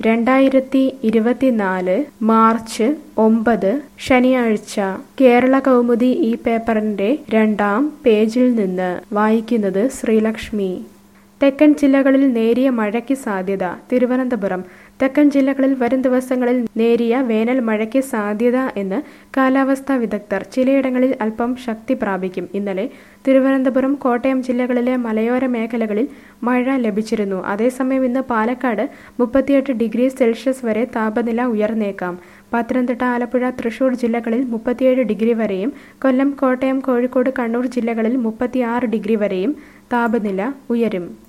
രണ്ടായിരത്തി ഇരുപത്തിനാല് മാർച്ച് ഒമ്പത് ശനിയാഴ്ച കേരള കൗമുദി ഈ പേപ്പറിന്റെ രണ്ടാം പേജിൽ നിന്ന് വായിക്കുന്നത് ശ്രീലക്ഷ്മി തെക്കൻ ജില്ലകളിൽ നേരിയ മഴയ്ക്ക് സാധ്യത തിരുവനന്തപുരം തെക്കൻ ജില്ലകളിൽ വരും ദിവസങ്ങളിൽ നേരിയ വേനൽ മഴയ്ക്ക് സാധ്യത എന്ന് കാലാവസ്ഥാ വിദഗ്ധർ ചിലയിടങ്ങളിൽ അല്പം ശക്തി പ്രാപിക്കും ഇന്നലെ തിരുവനന്തപുരം കോട്ടയം ജില്ലകളിലെ മലയോര മേഖലകളിൽ മഴ ലഭിച്ചിരുന്നു അതേസമയം ഇന്ന് പാലക്കാട് മുപ്പത്തിയെട്ട് ഡിഗ്രി സെൽഷ്യസ് വരെ താപനില ഉയർന്നേക്കാം പത്തനംതിട്ട ആലപ്പുഴ തൃശൂർ ജില്ലകളിൽ മുപ്പത്തിയേഴ് ഡിഗ്രി വരെയും കൊല്ലം കോട്ടയം കോഴിക്കോട് കണ്ണൂർ ജില്ലകളിൽ മുപ്പത്തിയാറ് ഡിഗ്രി വരെയും താപനില ഉയരും